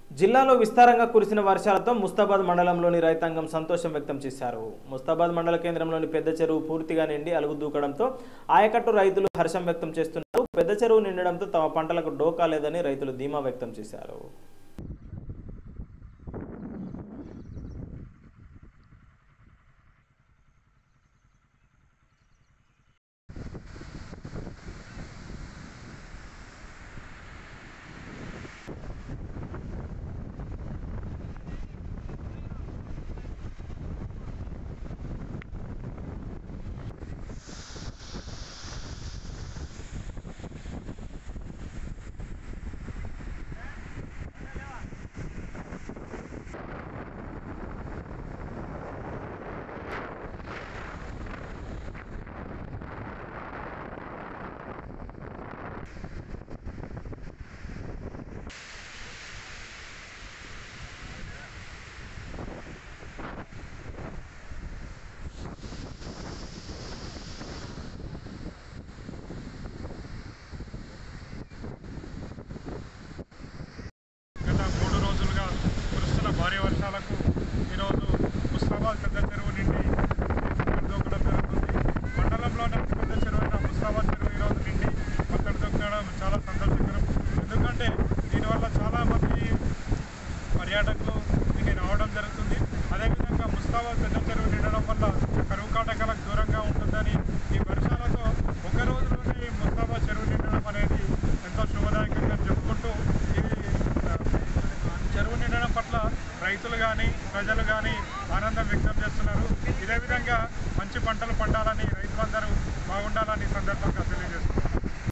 జిల్లాలో విస్తారంగా కురిసిన వర్షాలతో ముస్తాబాద్ మండలంలోని రైతాంగం సంతోషం వ్యక్తం చేశారు ముస్తాబాద్ మండల కేంద్రంలోని పెద్ద చెరువు పూర్తిగా నిండి అలుగు దూకడంతో ఆయకట్టు రైతులు హర్షం వ్యక్తం చేస్తున్నారు పెద్ద చెరువు నిండడంతో తమ పంటలకు డోకా లేదని రైతులు ధీమా వ్యక్తం చేశారు గత మూడు రోజులుగా కురుస్తున్న భారీ వర్షాలకు ఈరోజు ముస్తాబాద్ పెద్ద చెరువు నిండి మత్తడి దూకడం జరుగుతుంది మండలంలోనే అతి పెద్ద చెరువు అయిన ముస్తాబాద్ చెరువు ఈరోజు నిండి మత్తడి దూకడం చాలా సంతోషకరం ఎందుకంటే దీనివల్ల చాలామంది పర్యాటకులు దీనికి రావడం జరుగుతుంది అదేవిధంగా ముస్తాబాద్ పెద్ద చెరువు నిండడం వల్ల కరువు కాటకాలకు దూరంగా ఉంటుందని ఈ వర్షాలతో ఒక రోజులోనే ఈ ముస్తాబాద్ చెరువు నిండడం అనేది ఎంతో శుభదాయకంగా చెప్పుకుంటూ ఇది ఆ, చెరువు నిండడం పట్ల రైతులు కానీ ప్రజలు కానీ ఆనందం వ్యక్తం చేస్తున్నారు ఇదే విధంగా మంచి పంటలు పండాలని